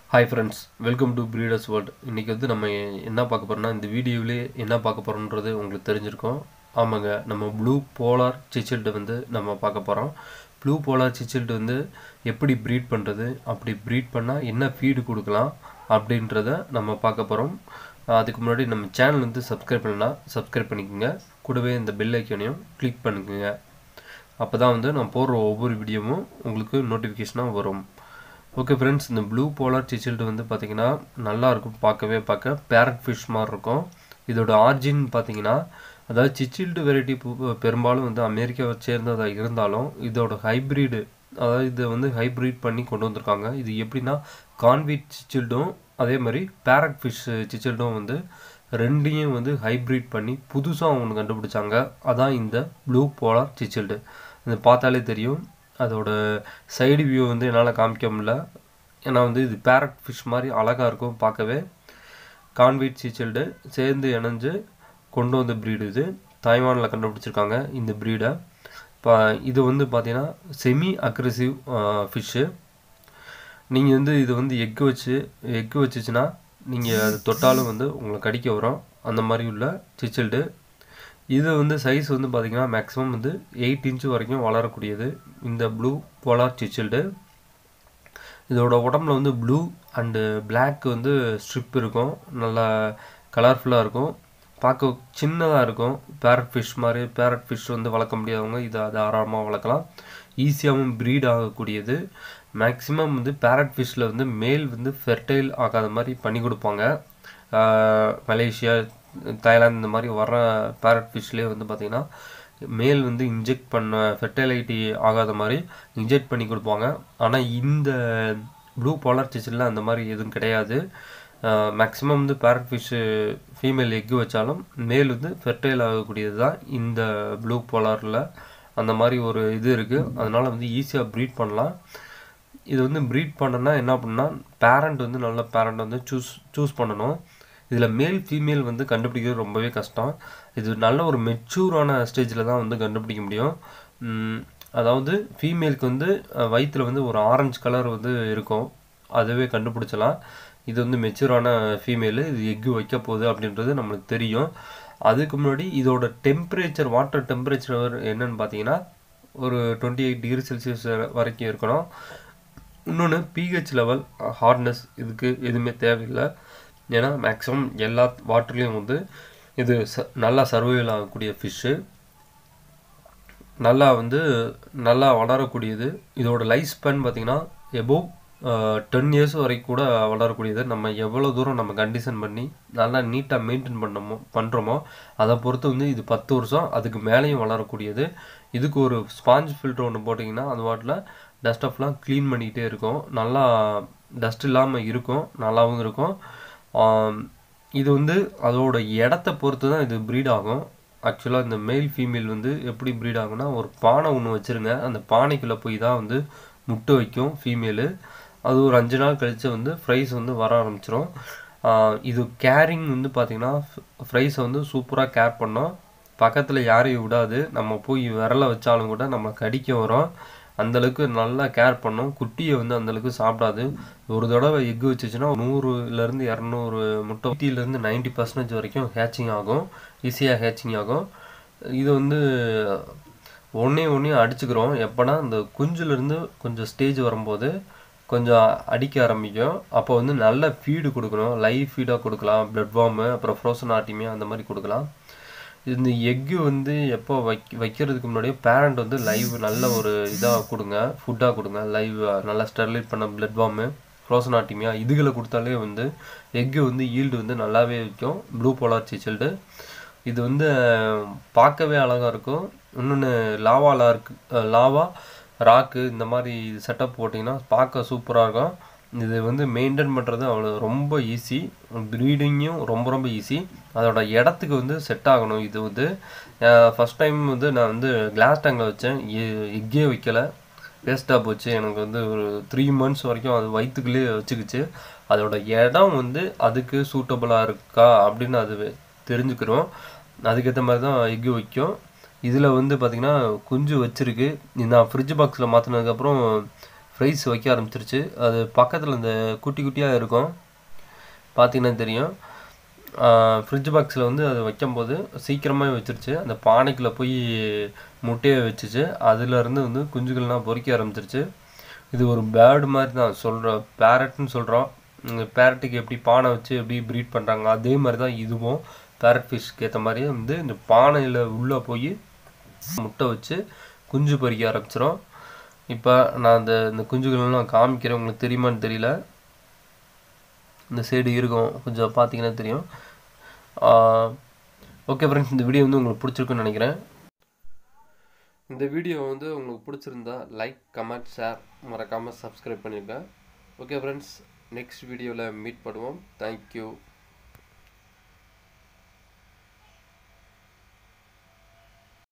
hi friends welcome to breeders world இன்றைக்கி வந்து நம்ம என்ன பார்க்க போகிறோம்னா இந்த வீடியோவிலே என்ன பார்க்க போகிறோன்றது உங்களுக்கு தெரிஞ்சிருக்கும் ஆமாங்க நம்ம ப்ளூ போலார் சிச்சில்டு வந்து நம்ம பார்க்க போகிறோம் ப்ளூ போலார் சிச்சில்டு வந்து எப்படி ப்ரீட் பண்ணுறது அப்படி ப்ரீட் பண்ணால் என்ன ஃபீடு கொடுக்கலாம் அப்படின்றத நம்ம பார்க்க போகிறோம் அதுக்கு முன்னாடி நம்ம சேனல் வந்து சப்ஸ்கிரைப் பண்ணலாம் சப்ஸ்கிரைப் பண்ணிக்கோங்க கூடவே இந்த பெல் ஐக்கானையும் கிளிக் பண்ணிக்கோங்க அப்போ தான் வந்து நான் போடுற ஒவ்வொரு வீடியோவும் உங்களுக்கு நோட்டிஃபிகேஷனாக வரும் ஓகே ஃப்ரெண்ட்ஸ் இந்த ப்ளூ போலார் சிச்சில்டு வந்து பார்த்தீங்கன்னா நல்லா இருக்கும் பார்க்கவே பார்க்க பேரட் ஃபிஷ் மாதிரி இருக்கும் இதோட ஆர்ஜின் பார்த்தீங்கன்னா அதாவது சிச்சில்டு வெரைட்டி பெரும்பாலும் வந்து அமெரிக்காவை சேர்ந்ததாக இருந்தாலும் இதோட ஹைப்ரிடு அதாவது இதை வந்து ஹைப்ரிட் பண்ணி கொண்டு வந்திருக்காங்க இது எப்படின்னா கான்வீட் சிச்சில்டும் அதே மாதிரி பேரட் ஃபிஷ் சிச்சில்டும் வந்து ரெண்டையும் வந்து ஹைப்ரிட் பண்ணி புதுசாக ஒன்று கண்டுபிடிச்சாங்க அதான் இந்த ப்ளூ போலார் சிச்சில்டு இது பார்த்தாலே தெரியும் அதோட சைடு வியூ வந்து என்னால் காமிக்க முடியல ஏன்னா வந்து இது பேரட் ஃபிஷ் மாதிரி அழகாக இருக்கும் பார்க்கவே கான்வீட் சீச்சல்டு சேர்ந்து இணைஞ்சு கொண்டு வந்த ப்ரீடு இது தாய்வானில் கண்டுபிடிச்சிருக்காங்க இந்த ப்ரீடை இப்போ இது வந்து பார்த்தீங்கன்னா செமி அக்ரெசிவ் ஃபிஷ்ஷு நீங்கள் வந்து இது வந்து எக்கு வச்சு எக்கு வச்சுச்சுன்னா நீங்கள் அது தொட்டாலும் வந்து உங்களை கடிக்க வரும் அந்த மாதிரி உள்ள சிச்சில்டு இது வந்து சைஸ் வந்து பார்த்திங்கன்னா மேக்ஸிமம் வந்து எயிட் இன்ச்சு வரைக்கும் வளரக்கூடியது இந்த ப்ளூ போலார் சிச்சில்டு இதோட உடம்புல வந்து ப்ளூ அண்டு பிளாக் வந்து ஸ்ட்ரிப் இருக்கும் நல்லா கலர்ஃபுல்லாக இருக்கும் பார்க்க சின்னதாக இருக்கும் பேரட் ஃபிஷ் மாதிரி பேரட் ஃபிஷ் வந்து வளர்க்க முடியாதவங்க இதை தாராளமாக வளர்க்கலாம் ஈஸியாகவும் ப்ரீட் ஆகக்கூடியது மேக்ஸிமம் வந்து பேரட் ஃபிஷ்ஷில் வந்து மேல் வந்து ஃபெர்டைல் ஆகாத மாதிரி பண்ணி கொடுப்பாங்க மலேசியா தாய்லாந்து இந்த மாதிரி வர்ற பேரட் ஃபிஷ்லேயே வந்து பார்த்திங்கன்னா மேல் வந்து இன்ஜெக்ட் பண்ண ஃபெர்டைலைட்டி ஆகாத மாதிரி இன்ஜெக்ட் பண்ணி கொடுப்பாங்க ஆனால் இந்த ப்ளூ போலார் சிச்சில் அந்த மாதிரி எதுவும் கிடையாது மேக்ஸிமம் வந்து பேரட் ஃபிஷ்ஷு ஃபீமேல் எக்கு வச்சாலும் மேல் வந்து ஃபெர்டைல் ஆகக்கூடியது தான் இந்த ப்ளூ போலாரில் அந்த மாதிரி ஒரு இது இருக்குது அதனால் வந்து ஈஸியாக ப்ரீட் பண்ணலாம் இது வந்து ப்ரீட் பண்ணனா என்ன பண்ணால் பேரண்ட் வந்து நல்ல பேரண்ட் வந்து சூஸ் சூஸ் பண்ணணும் இதில் மேல் ஃபீமேல் வந்து கண்டுபிடிக்கிறது ரொம்பவே கஷ்டம் இது நல்ல ஒரு மெச்சூரான ஸ்டேஜில் தான் வந்து கண்டுபிடிக்க முடியும் அதாவது ஃபீமேலுக்கு வந்து வயிற்றில் வந்து ஒரு ஆரஞ்சு கலர் வந்து இருக்கும் அதுவே கண்டுபிடிச்சலாம் இது வந்து மெச்சூரான ஃபீமேலு இது எக்கு வைக்க போகுது அப்படின்றது நம்மளுக்கு தெரியும் அதுக்கு முன்னாடி இதோட டெம்பரேச்சர் வாட்டர் டெம்பரேச்சர் என்னன்னு பார்த்தீங்கன்னா ஒரு டுவெண்ட்டி எயிட் டிகிரி செல்சியஸ் வரைக்கும் இருக்கணும் இன்னொன்று பிஹெச் லெவல் ஹார்ட்னஸ் இதுக்கு எதுவுமே தேவையில்லை ஏன்னா மேக்ஸிமம் எல்லா வாட்டர்லேயும் வந்து இது ச நல்லா சர்வைவல் ஆகக்கூடிய ஃபிஷ்ஷு நல்லா வந்து நல்லா வளரக்கூடியது இதோட லைஃப் ஸ்பேன் பார்த்திங்கன்னா எபோவ் டென் இயர்ஸ் வரைக்கும் கூட வளரக்கூடியது நம்ம எவ்வளோ தூரம் நம்ம கண்டிஷன் பண்ணி நல்லா நீட்டாக மெயின்டைன் பண்ணமோ பண்ணுறோமோ அதை பொறுத்து வந்து இது பத்து வருஷம் அதுக்கு மேலேயும் வளரக்கூடியது இதுக்கு ஒரு ஸ்பாஞ்ச் ஃபில்ட்ரு ஒன்று போட்டிங்கன்னா அது வாட்டில் டஸ்ட் ஆஃப்லாம் க்ளீன் பண்ணிக்கிட்டே இருக்கும் நல்லா டஸ்ட் இல்லாமல் இருக்கும் நல்லாவும் இருக்கும் இது வந்து அதோட இடத்த பொறுத்து தான் இது ப்ரீட் ஆகும் ஆக்சுவலாக இந்த மேல் ஃபீமேல் வந்து எப்படி ப்ரீட் ஆகும்னா ஒரு பானை ஒன்று வச்சுருங்க அந்த பானைக்குள்ளே போய் தான் வந்து முட்டை வைக்கும் ஃபீமேலு அது ஒரு அஞ்சு நாள் கழித்து வந்து ஃப்ரைஸ் வந்து வர ஆரம்பிச்சிடும் இது கேரிங் வந்து பார்த்திங்கன்னா ஃப்ரைஸை வந்து சூப்பராக கேர் பண்ணோம் பக்கத்தில் யாரையும் விடாது நம்ம போய் விரலை வச்சாலும் கூட நம்ம கடிக்க வரோம் அந்தளவுக்கு நல்லா கேர் பண்ணும் குட்டியை வந்து அந்தளவுக்கு சாப்பிடாது ஒரு தடவை எக்கு வச்சுச்சுன்னா நூறுலேருந்து இரநூறு முட்டை குட்டியிலேருந்து நைன்டி பர்சன்டேஜ் வரைக்கும் ஹேச்சிங் ஆகும் ஈஸியாக ஹேச்சிங் ஆகும் இது வந்து ஒன்றே ஒன்றே அடிச்சுக்கிறோம் எப்போனா இந்த குஞ்சுலேருந்து கொஞ்சம் ஸ்டேஜ் வரும்போது கொஞ்சம் அடிக்க ஆரம்பிக்கும் அப்போ வந்து நல்ல ஃபீடு கொடுக்கணும் லைவ் ஃபீடாக கொடுக்கலாம் ப்ளட் வார்மு அப்புறம் ஃப்ரோசன் ஆட்டிமியா அந்த மாதிரி கொடுக்கலாம் இந்த எக்கு வந்து எப்போ வைக் வைக்கிறதுக்கு முன்னாடியே பேரண்ட் வந்து லைவ் நல்ல ஒரு இதாக கொடுங்க ஃபுட்டாக கொடுங்க லைவ் நல்லா ஸ்டெர்லைட் பண்ண பிளட் வார்மு ஃப்ரோசன் ஆட்டிமியா இதுகளை கொடுத்தாலே வந்து எக்கு வந்து ஈல்டு வந்து நல்லாவே வைக்கும் ப்ளூ போலார் சிச்சில்டு இது வந்து பார்க்கவே அழகாக இருக்கும் இன்னொன்று லாவா லார்க்கு லாவா ராக்கு இந்த மாதிரி செட்டப் போட்டிங்கன்னா பார்க்க சூப்பராக இருக்கும் இது வந்து மெயின்டைன் பண்ணுறது அவ்வளோ ரொம்ப ஈஸி ப்ரீடிங்கும் ரொம்ப ரொம்ப ஈஸி அதோட இடத்துக்கு வந்து செட் ஆகணும் இது வந்து ஃபஸ்ட் டைம் வந்து நான் வந்து கிளாஸ் டேங்கில் வச்சேன் எக்கே வைக்கலை வேஸ்ட்டாக போச்சு எனக்கு வந்து ஒரு த்ரீ மந்த்ஸ் வரைக்கும் அது வயிற்றுக்குள்ளேயே வச்சுக்கிச்சு அதோட இடம் வந்து அதுக்கு சூட்டபுளாக இருக்கா அப்படின்னு அது தெரிஞ்சுக்கிறோம் அதுக்கேற்ற மாதிரி தான் எக்கு வைக்கும் இதில் வந்து பார்த்திங்கன்னா குஞ்சு வச்சுருக்கு நான் ஃப்ரிட்ஜ் பாக்ஸில் மாற்றினதுக்கப்புறம் ஃப்ரைஸ் வைக்க ஆரம்பிச்சிருச்சு அது பக்கத்தில் இந்த குட்டி குட்டியாக இருக்கும் பார்த்தீங்கன்னா தெரியும் ஃப்ரிட்ஜ் பாக்ஸில் வந்து அதை வைக்கும்போது சீக்கிரமாக வச்சிருச்சு அந்த பானைக்குள்ளே போய் முட்டையை வச்சுச்சு அதுலேருந்து வந்து குஞ்சுகள்லாம் பொறிக்க ஆரம்பிச்சிருச்சு இது ஒரு பேர்டு மாதிரி தான் சொல்கிறோம் பேரட்னு சொல்கிறோம் பேரட்டுக்கு எப்படி பானை வச்சு எப்படி ப்ரீட் பண்ணுறாங்க அதே மாதிரி தான் இதுவும் பேரட் ஃபிஷ்க்கு ஏற்ற மாதிரியே வந்து இந்த பானையில் உள்ளே போய் முட்டை வச்சு குஞ்சு பொறிக்க ஆரம்பிச்சிடும் இப்போ நான் அந்த இந்த குஞ்சுகளெல்லாம் காமிக்கிறேன் உங்களுக்கு தெரியுமான்னு தெரியல இந்த சைடு இருக்கும் கொஞ்சம் பார்த்தீங்கன்னா தெரியும் ஓகே ஃப்ரெண்ட்ஸ் இந்த வீடியோ வந்து உங்களுக்கு பிடிச்சிருக்குன்னு நினைக்கிறேன் இந்த வீடியோ வந்து உங்களுக்கு பிடிச்சிருந்தா லைக் கமெண்ட் ஷேர் மறக்காமல் சப்ஸ்கிரைப் பண்ணிடுங்க ஓகே ஃப்ரெண்ட்ஸ் நெக்ஸ்ட் வீடியோவில் மீட் பண்ணுவோம் தேங்க்யூ